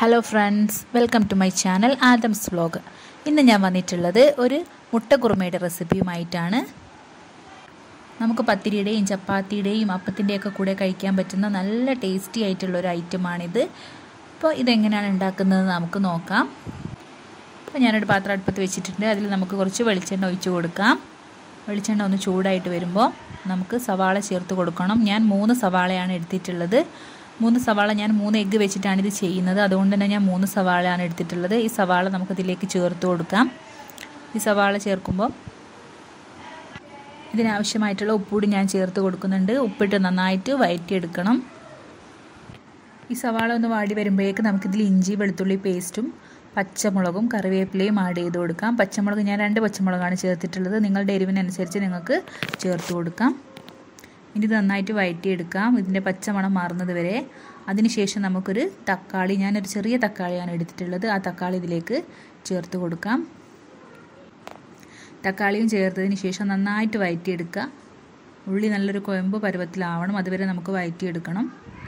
hello friends welcome to my channel Adam's vlog ഇന്ന് ഞാൻ വന്നിട്ടുള്ളത് ഒരു മുട്ട കുറുമയുടെ റെസിപ്പിയുമായിട്ടാണ് നമുക്ക് പത്തിരിയുടെയും ചപ്പാത്തിയുടെയും അപ്പത്തിൻ്റെയൊക്കെ കൂടെ കഴിക്കാൻ പറ്റുന്ന നല്ല ടേസ്റ്റി ആയിട്ടുള്ള ഒരു ഐറ്റമാണിത് അപ്പോൾ ഇതെങ്ങനെയാണ് ഉണ്ടാക്കുന്നത് നമുക്ക് നോക്കാം അപ്പോൾ ഞാനൊരു പാത്രം അടുപ്പത്ത് വെച്ചിട്ടുണ്ട് അതിൽ നമുക്ക് കുറച്ച് വെളിച്ചെണ്ണ ഒഴിച്ച് കൊടുക്കാം വെളിച്ചെണ്ണ ഒന്ന് ചൂടായിട്ട് വരുമ്പോൾ നമുക്ക് സവാള ചേർത്ത് കൊടുക്കണം ഞാൻ മൂന്ന് സവാളയാണ് എടുത്തിട്ടുള്ളത് മൂന്ന് സവാള ഞാൻ മൂന്ന് എഗ്ഗ് വെച്ചിട്ടാണ് ഇത് ചെയ്യുന്നത് അതുകൊണ്ട് തന്നെ ഞാൻ മൂന്ന് സവാളയാണ് എടുത്തിട്ടുള്ളത് ഈ സവാള നമുക്കിതിലേക്ക് ചേർത്ത് കൊടുക്കാം ഈ സവാള ചേർക്കുമ്പോൾ ഇതിനാവശ്യമായിട്ടുള്ള ഉപ്പൂടി ഞാൻ ചേർത്ത് കൊടുക്കുന്നുണ്ട് ഉപ്പിട്ട് നന്നായിട്ട് വയറ്റിയെടുക്കണം ഈ സവാള ഒന്ന് വാടി വരുമ്പോഴേക്ക് നമുക്കിതിൽ ഇഞ്ചി വെളുത്തുള്ളി പേസ്റ്റും പച്ചമുളകും കറിവേപ്പിലയും ആഡ് ചെയ്ത് കൊടുക്കാം പച്ചമുളക് ഞാൻ രണ്ട് പച്ചമുളകാണ് ചേർത്തിട്ടുള്ളത് നിങ്ങളുടെ എരിവിനനുസരിച്ച് നിങ്ങൾക്ക് ചേർത്ത് കൊടുക്കാം ഇനി ഇത് നന്നായിട്ട് വഴറ്റിയെടുക്കാം ഇതിൻ്റെ പച്ചമണം മാറുന്നത് വരെ അതിനുശേഷം നമുക്കൊരു തക്കാളി ഞാനൊരു ചെറിയ തക്കാളിയാണ് എടുത്തിട്ടുള്ളത് ആ തക്കാളി ഇതിലേക്ക് ചേർത്ത് കൊടുക്കാം തക്കാളിയും ചേർത്തതിന് ശേഷം നന്നായിട്ട് വഴറ്റിയെടുക്കുക ഉള്ളി നല്ലൊരു കൊയമ്പ് പരുവത്തിലാവണം അതുവരെ നമുക്ക് വഴറ്റിയെടുക്കണം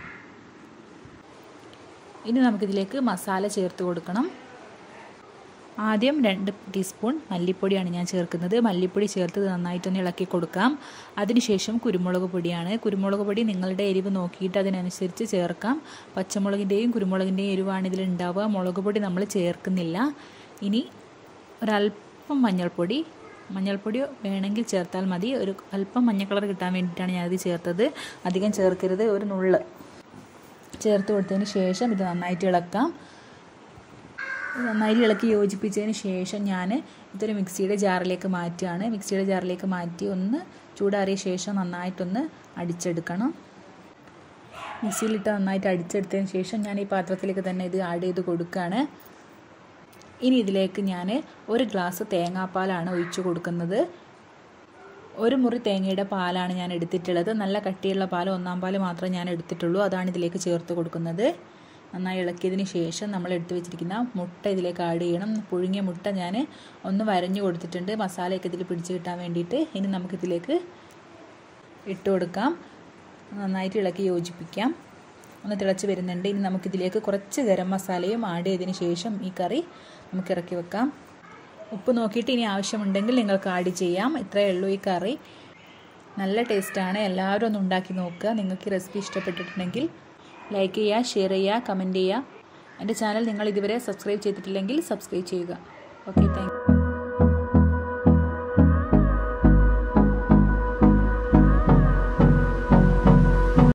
ഇനി നമുക്കിതിലേക്ക് മസാല ചേർത്ത് കൊടുക്കണം ആദ്യം രണ്ട് ടീസ്പൂൺ മല്ലിപ്പൊടിയാണ് ഞാൻ ചേർക്കുന്നത് മല്ലിപ്പൊടി ചേർത്ത് നന്നായിട്ടൊന്ന് ഇളക്കി കൊടുക്കാം അതിനുശേഷം കുരുമുളക് പൊടിയാണ് കുരുമുളക് പൊടി നിങ്ങളുടെ എരിവ് നോക്കിയിട്ട് അതിനനുസരിച്ച് ചേർക്കാം പച്ചമുളകിൻ്റെയും കുരുമുളകിൻ്റെയും എരിവാണ് ഇതിൽ ഉണ്ടാവുക മുളക് പൊടി നമ്മൾ ചേർക്കുന്നില്ല ഇനി ഒരല്പം മഞ്ഞൾപ്പൊടി മഞ്ഞൾപ്പൊടി വേണമെങ്കിൽ ചേർത്താൽ മതി ഒരു അല്പം മഞ്ഞ കളർ കിട്ടാൻ വേണ്ടിയിട്ടാണ് ഞാനത് ചേർത്തത് അധികം ചേർക്കരുത് ഒരു നുള്ള് ചേർത്ത് കൊടുത്തതിന് ശേഷം ഇത് നന്നായിട്ട് ഇളക്കാം നന്നായി ഇളക്കി യോജിപ്പിച്ചതിന് ശേഷം ഞാൻ ഇതൊരു മിക്സിയുടെ ജാറിലേക്ക് മാറ്റുകയാണ് മിക്സിയുടെ ജാറിലേക്ക് മാറ്റി ഒന്ന് ചൂടാറിയ ശേഷം നന്നായിട്ടൊന്ന് അടിച്ചെടുക്കണം മിക്സിയിലിട്ട് നന്നായിട്ട് അടിച്ചെടുത്തതിന് ശേഷം ഞാൻ ഈ പാത്രത്തിലേക്ക് തന്നെ ഇത് ആഡ് ചെയ്ത് കൊടുക്കുകയാണ് ഇനി ഇതിലേക്ക് ഞാൻ ഒരു ഗ്ലാസ് തേങ്ങാപ്പാലാണ് ഒഴിച്ചു കൊടുക്കുന്നത് ഒരു മുറി തേങ്ങയുടെ പാലാണ് ഞാൻ എടുത്തിട്ടുള്ളത് നല്ല കട്ടിയുള്ള പാൽ ഒന്നാം പാൽ മാത്രമേ ഞാൻ എടുത്തിട്ടുള്ളൂ അതാണ് ഇതിലേക്ക് ചേർത്ത് കൊടുക്കുന്നത് നന്നായി ഇളക്കിയതിന് ശേഷം നമ്മൾ എടുത്തു വെച്ചിരിക്കുന്ന മുട്ട ഇതിലേക്ക് ആഡ് ചെയ്യണം പുഴുങ്ങിയ മുട്ട ഞാൻ ഒന്ന് വരഞ്ഞു കൊടുത്തിട്ടുണ്ട് മസാലയൊക്കെ ഇതിൽ പിടിച്ച് കിട്ടാൻ വേണ്ടിയിട്ട് ഇനി നമുക്കിതിലേക്ക് ഇട്ട് കൊടുക്കാം നന്നായിട്ട് ഇളക്കി യോജിപ്പിക്കാം ഒന്ന് തിളച്ച് വരുന്നുണ്ട് ഇനി നമുക്കിതിലേക്ക് കുറച്ച് ഗരം മസാലയും ആഡ് ചെയ്തതിന് ശേഷം ഈ കറി നമുക്ക് ഇറക്കി വെക്കാം ഉപ്പ് നോക്കിയിട്ട് ഇനി ആവശ്യമുണ്ടെങ്കിൽ നിങ്ങൾക്ക് ആഡ് ചെയ്യാം ഇത്രയേ ഉള്ളൂ ഈ കറി നല്ല ടേസ്റ്റാണ് എല്ലാവരും ഒന്ന് ഉണ്ടാക്കി നോക്കുക നിങ്ങൾക്ക് ഈ റെസിപ്പി ഇഷ്ടപ്പെട്ടിട്ടുണ്ടെങ്കിൽ ലൈക്ക് ചെയ്യുക ഷെയർ ചെയ്യുക കമൻറ്റ് ചെയ്യുക എൻ്റെ ചാനൽ നിങ്ങൾ ഇതുവരെ സബ്സ്ക്രൈബ് ചെയ്തിട്ടില്ലെങ്കിൽ സബ്സ്ക്രൈബ് ചെയ്യുക ഓക്കെ താങ്ക്